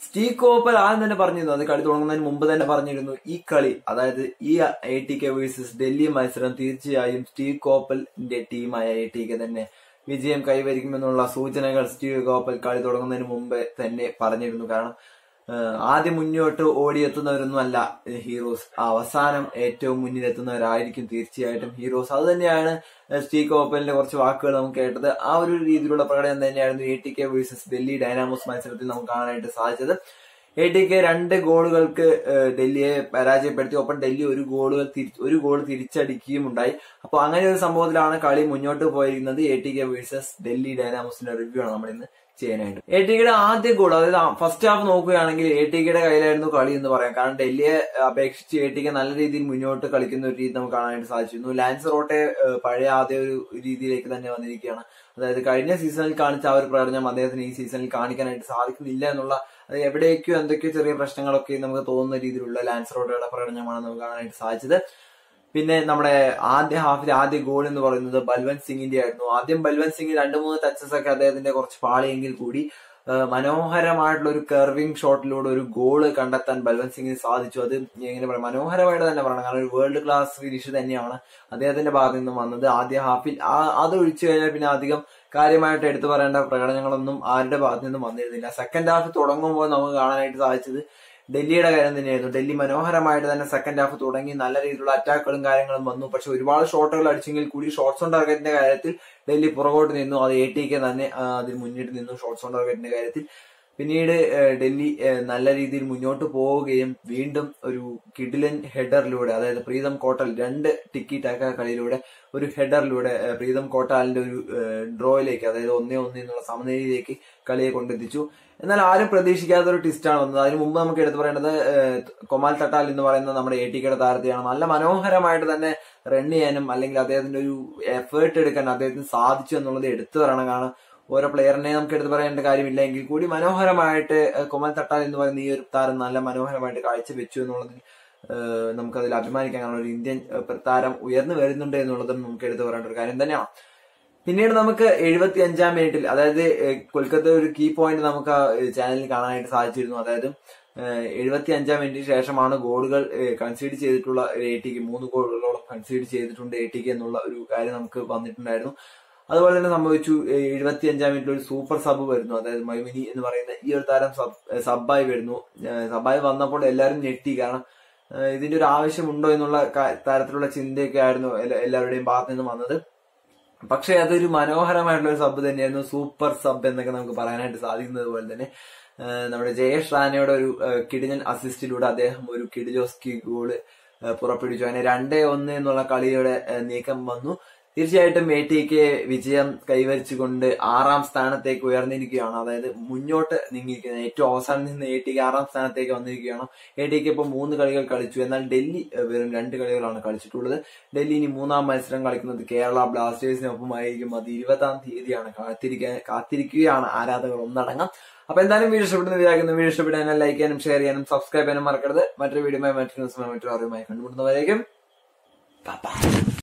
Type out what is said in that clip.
Steve Koppal ആദ്യം തന്നെ പറഞ്ഞിരുന്നു അത് കളി തുടങ്ങുന്നതിന് മുമ്പ് തന്നെ പറഞ്ഞിരുന്നു ഈ കളി അതായത് ഈ A T K versus Delhi മത്സരം തീർച്ചയായും സ്റ്റീവ് കോപ്പലിന്റെ ടീമായ എ ടി കെ തന്നെ വിജയം കൈവരിക്കുമെന്നുള്ള സൂചനകൾ സ്റ്റീവ് കോപ്പൽ കളി തുടങ്ങുന്നതിന് മുമ്പ് തന്നെ പറഞ്ഞിരുന്നു കാരണം ഏഹ് ആദ്യം മുന്നോട്ട് ഓടിയെത്തുന്നവരൊന്നും അല്ല ഹീറോസ് അവസാനം ഏറ്റവും മുന്നിലെത്തുന്നവരായിരിക്കും തീർച്ചയായിട്ടും ഹീറോസ് അത് തന്നെയാണ് സ്റ്റീവ് കോപ്പലിന്റെ കുറച്ച് വാക്കുകൾ നമുക്ക് കേട്ടത് ആ ഒരു രീതിയിലുള്ള പ്രകടനം തന്നെയായിരുന്നു A T K versus Delhi Dynamos മത്സരത്തിൽ നമുക്ക് കാണാനായിട്ട് സാധിച്ചത് എ ടി കെ രണ്ട് ഗോളുകൾക്ക് ഏഹ് ഡൽഹിയെ പരാജയപ്പെടുത്തി ഒപ്പം ഡൽഹി ഒരു ഗോളുകൾ തിരി- ഒരു ഗോൾ തിരിച്ചടിക്കുകയും ഉണ്ടായി അപ്പൊ അങ്ങനെ ഒരു സംഭവത്തിലാണ് കളി മുന്നോട്ട് പോയിരിക്കുന്നത് A T K versus Delhi ഡൈനാമോസിന്റെ റിവ്യൂ ആണ് നമ്മൾ ഇന്ന് ചെയ്യാനായിട്ട് എ ടി കെയുടെ ആദ്യ ഗോൾ അതായത് ഫസ്റ്റ് ഹാഫ് നോക്കുകയാണെങ്കിൽ എ ടി കെയുടെ കയ്യിലായിരുന്നു കളി എന്ന് പറയാം കാരണം ഡൽഹിയെ അപേക്ഷിച്ച് എ ടി കെ നല്ല രീതിയിൽ മുന്നോട്ട് കളിക്കുന്ന ഒരു രീതി നമുക്ക് കാണാനായിട്ട് സാധിച്ചിരുന്നു ലാൻസ് റോട്ടെ ഏഹ് പഴയ ആദ്യ ഒരു രീതിയിലേക്ക് തന്നെ വന്നിരിക്കുകയാണ് അതായത് കഴിഞ്ഞ സീസണിൽ കാണിച്ച ആ ഒരു പ്രകടനം അദ്ദേഹത്തിന് ഈ സീസണിൽ കാണിക്കാനായിട്ട് സാധിക്കുന്നില്ല എന്നുള്ള അത് എവിടേക്കോ എന്തൊക്കെയോ ചെറിയ പ്രശ്നങ്ങളൊക്കെ നമുക്ക് തോന്നുന്ന രീതിയിലുള്ള ലാൻസ് റോഡുകളുടെ പ്രകടനമാണ് നമുക്ക് കാണാനായിട്ട് സാധിച്ചത് പിന്നെ നമ്മുടെ ആദ്യ ഹാഫിൽ ആദ്യ ഗോൾ എന്ന് പറയുന്നത് ബൽവന്ത് സിംഗിന്റെ ആയിരുന്നു ആദ്യം ബൽവന്ത് സിംഗ് രണ്ട് മൂന്ന് ടച്ചസ് ഒക്കെ അദ്ദേഹത്തിന്റെ കുറച്ച് പാളിയെങ്കിൽ കൂടി ആ, മനോഹരമായിട്ടുള്ള ഒരു കർവിംഗ് ഷോട്ടിലൂടെ ഒരു ഗോള് കണ്ടെത്താൻ ബൽവന്ത് സിംഗിന് സാധിച്ചു അത് എങ്ങനെ പറയാം മനോഹരമായിട്ട് തന്നെ പറയണം കാരണം ഒരു വേൾഡ് ക്ലാസ് ഫിനിഷ് തന്നെയാണ് അദ്ദേഹത്തിന്റെ ഭാഗത്ത് നിന്നും വന്നത് ആദ്യ ഹാഫിൽ ആ- അത് ഒഴിച്ചു കഴിഞ്ഞാൽ പിന്നെ അധികം കാര്യമായിട്ട് എടുത്തു പറയേണ്ട പ്രകടനങ്ങളൊന്നും ആരുടെ ഭാഗത്ത് നിന്നും വന്നിരുന്നില്ല സെക്കൻഡ് ഹാഫ് തുടങ്ങുമ്പോൾ നമുക്ക് കാണാനായിട്ട് സാധിച്ചത് ഡൽഹിയുടെ കാര്യം തന്നെയായിരുന്നു ഡൽഹി മനോഹരമായിട്ട് തന്നെ സെക്കൻഡ് ഹാഫ് തുടങ്ങി നല്ല രീതിയിലുള്ള അറ്റാക്കുകളും കാര്യങ്ങളും വന്നു പക്ഷെ ഒരുപാട് ഷോട്ടുകൾ അടിച്ചെങ്കിൽ കൂടി ഷോട്ട്സ് ഓൺ ടാർഗറ്റിന്റെ കാര്യത്തിൽ ഡൽഹി പുറകോട്ട് നിന്നു അത് എ ടി കെ തന്നെ ആ, അതിൽ മുന്നിട്ട് നിന്നു ഷോട്ട്സ് ഓൺ ടാർഗറ്റിന്റെ കാര്യത്തിൽ പിന്നീട് ഏഹ്, ഡൽഹി ഏഹ്, നല്ല രീതിയിൽ മുന്നോട്ട് പോവുകയും വീണ്ടും ഒരു കിഡിലൻ ഹെഡറിലൂടെ അതായത് പ്രീതം കോട്ടൽ രണ്ട് ടിക്കി ടാക്ക കളിയിലൂടെ ഒരു ഹെഡറിലൂടെ ഏഹ്, പ്രീതം കോട്ടാലിന്റെ ഒരു ഏഹ്, ഡ്രോയിലേക്ക് അതായത് ഒന്നേ ഒന്ന് എന്നുള്ള സമനിലയിലേക്ക് കളിയെ കൊണ്ടെത്തിച്ചു എന്നാൽ ആരും പ്രതീക്ഷിക്കാത്ത ഒരു ട്വിസ്റ്റാണ് വന്നത് അതിന് മുമ്പ് നമുക്ക് എടുത്തു പറയേണ്ടത് ഏഹ്, കൊമാൽ തട്ടാൽ എന്ന് പറയുന്ന നമ്മുടെ എ ടി കെയുടെ താരത്തെയാണ് നല്ല മനോഹരമായിട്ട് തന്നെ റൺ ചെയ്യാനും അല്ലെങ്കിൽ അദ്ദേഹത്തിന്റെ ഒരു എഫേർട്ട് എടുക്കാൻ അദ്ദേഹത്തിന് സാധിച്ചു എന്നുള്ളത് എടുത്തു പറയണം കാരണം ഓരോ പ്ലെയറിനെ നമുക്ക് എടുത്തു പറയേണ്ട കാര്യമില്ല എങ്കിൽ കൂടി മനോഹരമായിട്ട് ഏഹ്, കൊമൽ തട്ടാൽ എന്ന് പറയുന്ന ഈ ഒരു താരം നല്ല മനോഹരമായിട്ട് കാഴ്ചവെച്ചു എന്നുള്ളതിൽ ഏഹ്, നമുക്കതിൽ അഭിമാനിക്കാൻ കാരണം ഒരു ഇന്ത്യൻ ഏഹ്, താരം ഉയർന്നു വരുന്നുണ്ട് എന്നുള്ളതും നമുക്ക് എടുത്തു പറയേണ്ട ഒരു കാര്യം തന്നെയാണ് പിന്നീട് നമുക്ക് എഴുപത്തി അഞ്ചാം മിനിറ്റിൽ അതായത് ഏഹ്, കൊൽക്കത്ത ഒരു കീ പോയിന്റ് നമുക്ക് ആ ചാനലിൽ കാണാനായിട്ട് സാധിച്ചിരുന്നു അതായത് എഴുപത്തി അഞ്ചാം മിനിറ്റിന് ശേഷമാണ് ഗോളുകൾ കൺസീഡ് ചെയ്തിട്ടുള്ള എ ടിക്ക് മൂന്ന് ഗോളുകളോളം കൺസീഡ് ചെയ്തിട്ടുണ്ട് എ ടിക്ക് എന്നുള്ള ഒരു കാര്യം നമുക്ക് വന്നിട്ടുണ്ടായിരുന്നു അതുപോലെ തന്നെ സംഭവിച്ചു എഴുപത്തി അഞ്ചാം മിനിറ്റിൽ ഒരു സൂപ്പർ സബ് വരുന്നു അതായത് മൈമിനി എന്ന് പറയുന്ന ഈ ഒരു താരം സബ് സബായി വരുന്നു ഏഹ്, സബായി വന്നപ്പോൾ എല്ലാവരും ഞെട്ടി കാരണം ഏഹ്, ഇതിന്റെ ഒരു ആവശ്യമുണ്ടോ എന്നുള്ള കാ- തരത്തിലുള്ള ചിന്തയൊക്കെ ആയിരുന്നു എല്ലാ- എല്ലാവരുടെയും ഭാഗത്ത് നിന്ന് വന്നത് പക്ഷെ അതൊരു മനോഹരമായിട്ടുള്ള ഒരു സബ് തന്നെയായിരുന്നു സൂപ്പർ സബ് എന്നൊക്കെ നമുക്ക് പറയാനായിട്ട് സാധിക്കുന്നത് പോലെ തന്നെ ആ, നമ്മുടെ ജയേഷ് റാനയുടെ ഒരു ആ, കിടിലൻ അസിസ്റ്റിലൂടെ അദ്ദേഹം ഒരു കിഡിജോസ്കി ഗോള് ആ, പുറപ്പെടുവിച്ചു അങ്ങനെ രണ്ടേ ഒന്ന് എന്നുള്ള കളിയുടെ ആ, നീക്കം വന്നു തീർച്ചയായിട്ടും എ ടിക്ക് വിജയം കൈവരിച്ചുകൊണ്ട് ആറാം സ്ഥാനത്തേക്ക് ഉയർന്നിരിക്കുകയാണ് അതായത് മുന്നോട്ട് നീങ്ങിയിരിക്കുന്നത് ഏറ്റവും അവസാനം നിന്ന് എ ടിക്ക് ആറാം സ്ഥാനത്തേക്ക് വന്നിരിക്കുകയാണ് എ ടിക്ക് ഇപ്പോൾ മൂന്ന് കളികൾ കളിച്ചു എന്നാൽ ഡൽഹി ഏഹ്, വെറും രണ്ട് കളികളാണ് കളിച്ചിട്ടുള്ളത് ഡൽഹി ഇനി മൂന്നാം മത്സരം കളിക്കുന്നത് കേരള ബ്ലാസ്റ്റേഴ്സിനൊപ്പമായിരിക്കും അത് ഇരുപതാം തീയതിയാണ് കാത്തിരിക്കാൻ കാത്തിരിക്കുകയാണ് ആരാധകർ ഒന്നടങ്കം അപ്പൊ എന്തായാലും വീഡിയോ ഇഷ്ടപ്പെടുന്ന വിചാരിക്കുന്നു വീഡിയോ ഇഷ്ടപ്പെട്ടാൽ ലൈക്ക് ചെയ്യാനും ഷെയർ ചെയ്യാനും സബ്സ്ക്രൈബ് ചെയ്യാനും മറക്കരുത് മറ്റൊരു വീഡിയോ മറ്റൊരു ദിവസം മറ്റൊരു അറിവുമായി കണ്ടുമുട്ടുന്നവരേക്കും Bye bye.